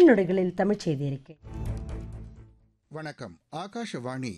நொடிகளில் தமிழ்ச் செய்தி அறிக்கை வணக்கம் ஆகாஷவாணி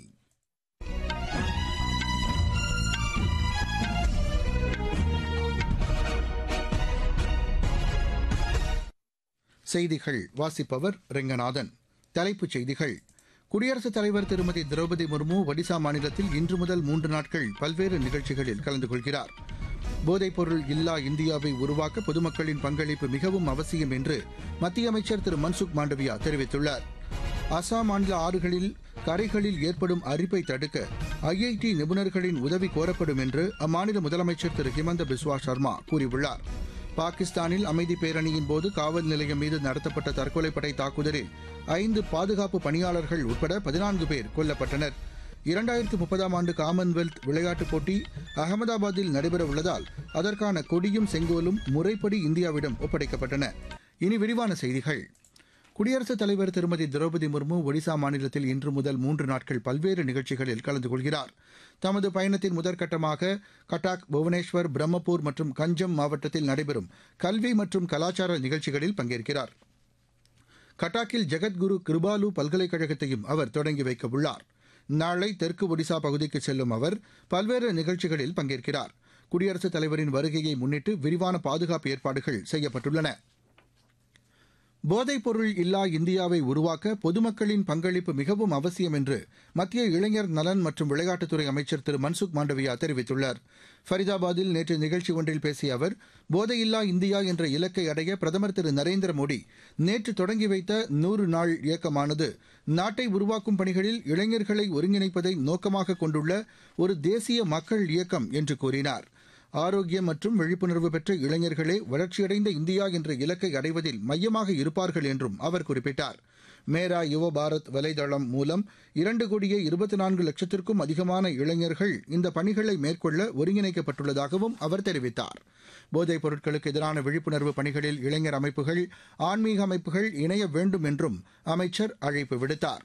செய்திகள் வாசிப்பவர் ரெங்கநாதன் தலைப்புச் செய்திகள் குடியரசுத் தலைவர் திருமதி திரௌபதி முர்மு ஒடிசா மாநிலத்தில் இன்று முதல் மூன்று நாட்கள் பல்வேறு நிகழ்ச்சிகளில் கலந்து கொள்கிறார் போதைப்பொருள் இல்லா இந்தியாவை உருவாக்க பொதுமக்களின் பங்களிப்பு மிகவும் அவசியம் என்று மத்திய அமைச்சர் திரு மன்சுக் மாண்டவியா தெரிவித்துள்ளார் அசாம் மாநில ஆறுகளில் கரைகளில் ஏற்படும் அரிப்பை தடுக்க ஐஐடி நிபுணர்களின் உதவி கோரப்படும் என்று அம்மாநில முதலமைச்சர் திரு ஹிமந்த பிஸ்வா சர்மா கூறியுள்ளார் பாகிஸ்தானில் அமைதி பேரணியின் போது காவல் நிலையம் மீது நடத்தப்பட்ட தற்கொலைப்படை தாக்குதலில் ஐந்து பாதுகாப்பு பணியாளர்கள் உட்பட பதினான்கு பேர் கொல்லப்பட்டனர் இரண்டாயிரத்து முப்பதாம் ஆண்டு காமன்வெல்த் விளையாட்டுப் போட்டி அகமதாபாத்தில் நடைபெற உள்ளதால் அதற்கான கொடியும் செங்கோலும் முறைப்படி இந்தியாவிடம் ஒப்படைக்கப்பட்டன இனி விரிவான செய்திகள் குடியரசுத் தலைவர் திருமதி திரௌபதி முர்மு ஒடிசா மாநிலத்தில் இன்று முதல் மூன்று நாட்கள் பல்வேறு நிகழ்ச்சிகளில் கலந்து கொள்கிறார் தமது பயணத்தின் முதற்கட்டமாக கட்டாக் புவனேஸ்வர் பிரம்மபூர் மற்றும் கஞ்சம் மாவட்டத்தில் நடைபெறும் கல்வி மற்றும் கலாச்சார நிகழ்ச்சிகளில் பங்கேற்கிறார் கட்டாக்கில் ஜெகத்குரு கிருபாலு பல்கலைக்கழகத்தையும் அவர் தொடங்கி வைக்க உள்ளார் நாளை தெற்கு ஒடிசா பகுதிக்கு செல்லும் அவர் பல்வேறு நிகழ்ச்சிகளில் பங்கேற்கிறார் குடியரசுத் தலைவரின் வருகையை முன்னிட்டு விரிவான பாதுகாப்பு ஏற்பாடுகள் செய்யப்பட்டுள்ளன போதைப் பொருள் இல்லா இந்தியாவை உருவாக்க பொதுமக்களின் பங்களிப்பு மிகவும் அவசியம் என்று மத்திய இளைஞர் நலன் மற்றும் விளையாட்டுத்துறை அமைச்சர் திரு மன்சுக் மாண்டவியா தெரிவித்துள்ளார் ஃபரிதாபாத்தில் நேற்று நிகழ்ச்சி ஒன்றில் பேசிய அவர் போதையில்லா இந்தியா என்ற இலக்கை அடைய பிரதமர் திரு நரேந்திர மோடி நேற்று தொடங்கி வைத்த நூறு நாள் இயக்கமானது நாட்டை உருவாக்கும் பணிகளில் இளைஞர்களை ஒருங்கிணைப்பதை நோக்கமாக கொண்டுள்ள ஒரு தேசிய மக்கள் இயக்கம் என்று கூறினார் ஆரோக்கியம் மற்றும் விழிப்புணர்வு பெற்ற இளைஞர்களே வளர்ச்சியடைந்த இந்தியா என்ற இலக்கை அடைவதில் மையமாக இருப்பார்கள் என்றும் அவர் குறிப்பிட்டார் மேரா யுவ பாரத் வலைதளம் மூலம் இரண்டு கோடியே இருபத்தி நான்கு லட்சத்திற்கும் அதிகமான இளைஞர்கள் இந்த பணிகளை மேற்கொள்ள ஒருங்கிணைக்கப்பட்டுள்ளதாகவும் அவர் தெரிவித்தார் போதைப் பொருட்களுக்கு எதிரான விழிப்புணர்வு பணிகளில் இளைஞர் அமைப்புகள் ஆன்மீக அமைப்புகள் இணைய வேண்டும் என்றும் அமைச்சர் அழைப்பு விடுத்தார்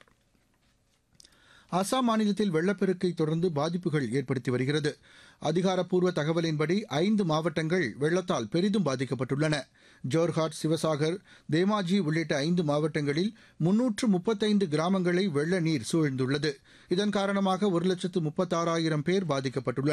அசாம் மாநிலத்தில் வெள்ளப்பெருக்கை தொடர்ந்து பாதிப்புகள் ஏற்படுத்தி வருகிறது அதிகாரப்பூர்வ தகவலின்படி ஐந்து மாவட்டங்கள் வெள்ளத்தால் பெரிதும் பாதிக்கப்பட்டுள்ளன ஜோர்ஹாட் சிவசாகர் தேமாஜி உள்ளிட்ட ஐந்து மாவட்டங்களில் முன்னூற்று முப்பத்தைந்து கிராமங்களை வெள்ள நீர் சூழ்ந்துள்ளது இதன் காரணமாக ஒரு லட்சத்து முப்பத்தாறாயிரம் பேர் பாதிக்கப்பட்டுள்ளனர்